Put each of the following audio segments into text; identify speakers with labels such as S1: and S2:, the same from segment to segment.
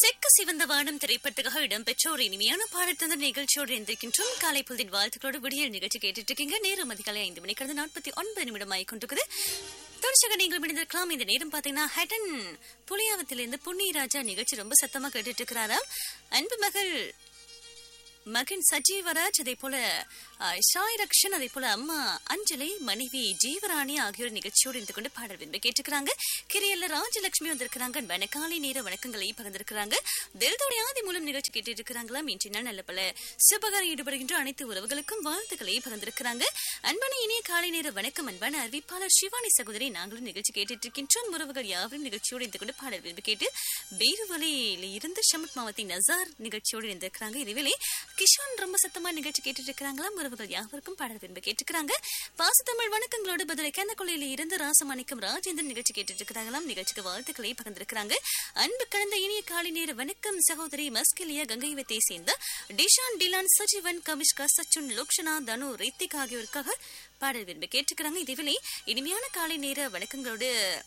S1: செக்க சிவந்த வானம் திரைப்படத்துக்காக இடம்பெற்ற ஒரு இனிமையான பாடத்தந்த நிகழ்ச்சியோடு இருந்திருக்கின்றோம் காலை பொழுதின் வாழ்த்துக்களோடு விடியல் நிகழ்ச்சி கேட்டுட்டு இருக்கீங்க நேரம் அதிகாலை ஐந்து மணி கடந்த நாற்பத்தி ஒன்பது நிமிடம் ஆகி கொண்டிருக்குது தொடர்ச்சியாக நீங்கள் முடிந்திருக்கலாம் இந்த நேரம் பாத்தீங்கன்னா ஹெடன் புளியாவத்திலிருந்து புண்ணியராஜா நிகழ்ச்சி ரொம்ப சத்தமா கேட்டுட்டு இருக்கிறாராம் அன்பு மகள் மகன் சஜீவராஜ் அதே போல அஹ், ஷாய் ரக்ஷன் அதே போல அம்மா அஞ்சலி மனைவி ஜீவராணி ஆகியோர் நிகழ்ச்சியோடு இருந்து கொண்டு பாடல் விரும்பி கேட்டுக்கிறாங்க கிரியல்ல ராஜலட்சுமி வந்திருக்கிறாங்க அன்பான காலை நேர வணக்கங்களை பகிர்ந்திருக்கிறாங்க தில்தோடி ஆதி மூலம் நிகழ்ச்சி கேட்டு இருக்கிறாங்களாம் இன்றைய நாள் நல்ல பல சுபகாரம் ஈடுபடுகின்ற அனைத்து உறவுகளுக்கும் வாழ்த்துக்களை பகிர்ந்திருக்கிறாங்க அன்பான இனிய காலை நேர வணக்கம் அன்பான அறிவிப்பாளர் சிவானி சகோதரி நாங்களும் நிகழ்ச்சி கேட்டுட்டு இருக்கின்றோம் உறவுகள் யாவரும் நிகழ்ச்சியோடு இருந்து கொண்டு பாடல் விரும்பி கேட்டு பேருவலையில இருந்து ஷமத் மாவத்தின் நசார் நிகழ்ச்சியோடு இருந்திருக்கிறாங்க இதுவேளை கிஷான் ரொம்ப சத்தமா நிகழ்ச்சி கேட்டுட்டு இருக்கிறாங்களாம் உறவுகள் யாவருக்கும் பாடல் விரும்பி கேட்டுக்கிறாங்க பாசத்தமிழ் வணக்கங்களோடு பதிலை கேந்தக்கொள்ளையில இருந்து ராசமாணிக்கம் ராஜேந்திரன் நிகழ்ச்சி கேட்டுட்டு இருக்கிறாங்களாம் நிகழ்ச்சிக்கு வாழ்த்துக்களை பகிர்ந்திருக்கிறாங்க அன்பு கலந்த இனிய காலை நேர வணக்கம் சகோதரி மஸ்கெலியா கங்கைவத்தை சேர்ந்த டிஷான் டிலான் சஜீவன் கமிஷ்கா சச்சுன் லோக்ஷனா தனு ரித்திக் ஆகியோருக்காக பாடல் விரும்பி கேட்டுக்கிறாங்க இதுவேளை இனிமையான காலை நேர வணக்கங்களோடு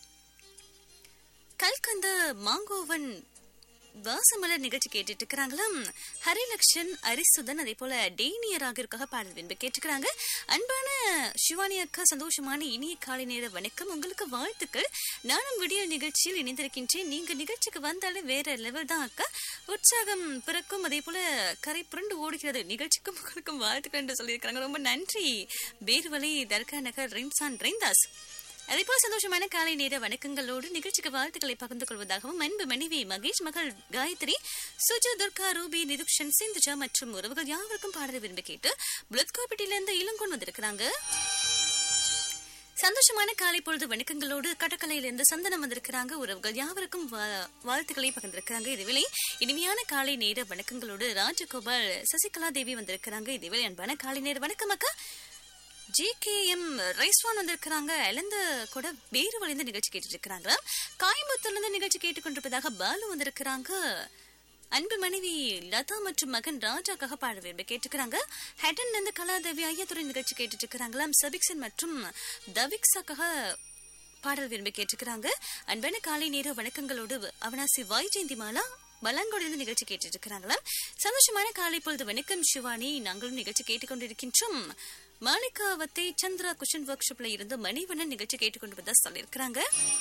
S1: கல்கந்த மாங்கோவன் வாசமலர் நிகழ்ச்சி கேட்டுட்டு இருக்கிறாங்களாம் ஹரிலக்ஷன் அரிசுதன் அதே போல டெய்னியர் ஆகியோருக்காக பாடல் விரும்பி கேட்டுக்கிறாங்க அன்பான சிவானி அக்கா சந்தோஷமான இனிய காலை நேர வணக்கம் உங்களுக்கு வாழ்த்துக்கள் நானும் விடிய நிகழ்ச்சியில் இணைந்திருக்கின்றேன் நீங்க நிகழ்ச்சிக்கு வந்தாலே வேற லெவல் தான் அக்கா உற்சாகம் பிறக்கும் அதே போல கரை புரண்டு ஓடுகிறது நிகழ்ச்சிக்கும் உங்களுக்கும் வாழ்த்துக்கள் என்று சொல்லியிருக்கிறாங்க ரொம்ப நன்றி பேர்வலை தர்கா நகர் ரின்சான் ரெய்தாஸ் அதேபோல் சந்தோஷமான காலை நேர வணக்கங்களோடு நிகழ்ச்சிக்கு வாழ்த்துக்களை பகிர்ந்து கொள்வதாகவும் அன்பு மனைவி மகேஷ் மகள் காயத்ரி சுஜா துர்கா ரூபி நிதுக்ஷன் சிந்துஜா மற்றும் உறவுகள் யாவருக்கும் பாடல் விரும்பி கேட்டு புளத்கோப்பட்டியிலிருந்து இளங்கோன் வந்திருக்கிறாங்க சந்தோஷமான காலை பொழுது வணக்கங்களோடு கடற்கலையிலிருந்து சந்தனம் வந்திருக்கிறாங்க உறவுகள் யாவருக்கும் வா- வாழ்த்துக்களை பகிர்ந்திருக்கிறாங்க இதுவேளை இனிமையான காலை நேர வணக்கங்களோடு ராஜகோபால் சசிகலா தேவி வந்திருக்கிறாங்க இதுவேளை அன்பான காலை நேர வணக்கம் அக்கா ஜிகேஎம் ரைஸ்வான் வந்திருக்கிறாங்க இழந்த கூட வேறு வழிந்து நிகழ்ச்சி கேட்டுட்டு இருக்கிறாங்க காயம்புத்தூர்ல இருந்து நிகழ்ச்சி கேட்டுக்கொண்டிருப்பதாக பாலு வந்திருக்கிறாங்க அன்பு மனைவி லதா மற்றும் மகன் ராஜாக்காக பாட விரும்பி கேட்டுக்கிறாங்க ஹெடன் இருந்து கலாதேவி ஐயாத்துறை நிகழ்ச்சி கேட்டுட்டு இருக்கிறாங்களாம் சபிக்சன் மற்றும் தவிக்ஸாக்காக பாடல் விரும்பி கேட்டுக்கிறாங்க அன்பான காலை நேர வணக்கங்களோடு அவனாசி வாய் ஜெயந்தி மாலா பலங்கோடிலிருந்து நிகழ்ச்சி கேட்டுட்டு இருக்கிறாங்களாம் சந்தோஷமான காலை பொழுது வணக்கம் சிவானி நாங்களும் நிகழ்ச்சி கேட்டுக்கொண்டிருக்கின்றோம் மாணிக்காவத்தை சந்திரா குஷன் ஒர்க் ஷாப்ல இருந்து மணிவண்ணன் நிகழ்ச்சி கேட்டுக்கொண்டு வந்தா சொல்லியிருக்கிறாங்க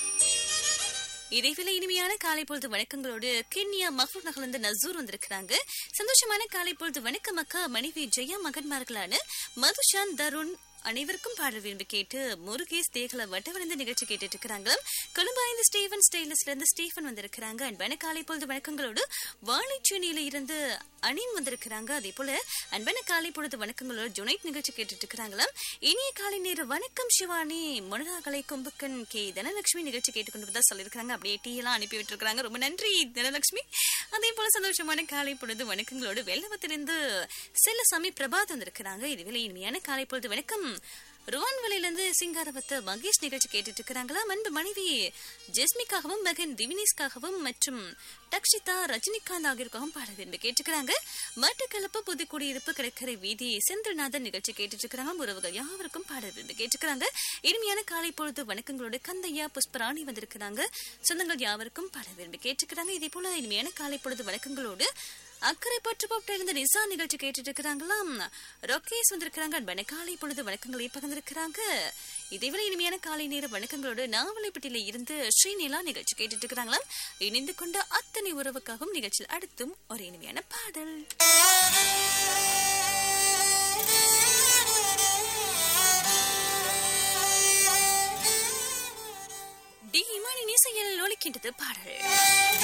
S1: இடைவேளை இனிமையான காலை பொழுது வணக்கங்களோடு கிண்ணியா மஃபூர் நகர்ந்து நசூர் வந்திருக்கிறாங்க சந்தோஷமான காலை பொழுது வணக்கம் அக்கா மனைவி ஜெயா மகன்மார்களான மதுஷான் தருண் அனைவருக்கும் பாடல் விரும்பி கேட்டு முருகேஷ் தேகல வட்டவழிந்த நிகழ்ச்சி கேட்டுட்டு இருக்கிறாங்க கொழும்பாய்ந்து ஸ்டீவன் ஸ்டைலஸ்ல இருந்து ஸ்டீஃபன் வந்திருக்கிறாங்க அன்பான காலை பொழுது வணக்கங்களோடு வாழைச்சேனியில இருந்து அனிம் வந்திருக்கிறாங்க அதே போல அன்பான காலை பொழுது வணக்கங்களோடு ஜுனைட் நிகழ்ச்சி கேட்டுட்டு இருக்கிறாங்களாம் இனிய காலை நேர வணக்கம் சிவானி மனதாகலை கும்பக்கன் கே தனலட்சுமி நிகழ்ச்சி கேட்டுக்கொண்டு தான் சொல்லியிருக்காங்க அப்படியே டீ எல்லாம் அனுப்பி விட்டுருக்காங்க ரொம்ப நன்றி தனலட்சுமி அதே போல சந்தோஷமான காலை பொழுது வணக்கங்களோடு வெள்ளவத்திலிருந்து செல்லசாமி பிரபாத் வந்திருக்கிறாங்க இதுவேளை இனிமையான காலை பொழுது வணக்கம் ருவான்வெளியிலிருந்து சிங்காரவத்த மகேஷ் நிகழ்ச்சி கேட்டுட்டு இருக்கிறாங்களா அன்பு மனைவி ஜெஸ்மிக்காகவும் மகன் திவினேஷ்காகவும் மற்றும் தக்ஷிதா ரஜினிகாந்த் ஆகியோருக்காகவும் பாட விரும்பி கேட்டுக்கிறாங்க மட்டக்களப்பு புதுக்குடியிருப்பு கடற்கரை வீதி செந்தில்நாதன் நிகழ்ச்சி கேட்டுட்டு இருக்கிறாங்க உறவுகள் யாவருக்கும் பாட விரும்பி கேட்டுக்கிறாங்க இனிமையான காலை பொழுது வணக்கங்களோடு கந்தையா புஷ்பராணி வந்திருக்கிறாங்க சொந்தங்கள் யாவருக்கும் பாட விரும்பி கேட்டுக்கிறாங்க இதே போல இனிமையான காலை பொழுது வணக்கங்களோடு அக்கறை பற்று போட்டு இருந்த நிசா நிகழ்ச்சி கேட்டுட்டு இருக்கிறாங்களாம் ரொக்கேஸ் வந்திருக்கிறாங்க அன்பான காலை பொழுது வணக்கங்களை பகிர்ந்திருக்கிறாங்க இதேவேளை இனிமையான காலை நேர வணக்கங்களோடு நாவலைப்பட்டியில இருந்து ஸ்ரீநிலா நிகழ்ச்சி கேட்டுட்டு இருக்கிறாங்களாம் இணைந்து கொண்ட அத்தனை உறவுக்காகவும் நிகழ்ச்சியில் அடுத்தும் ஒரு இனிமையான பாடல் டி இமானி இசையில் ஒலிக்கின்றது பாடல்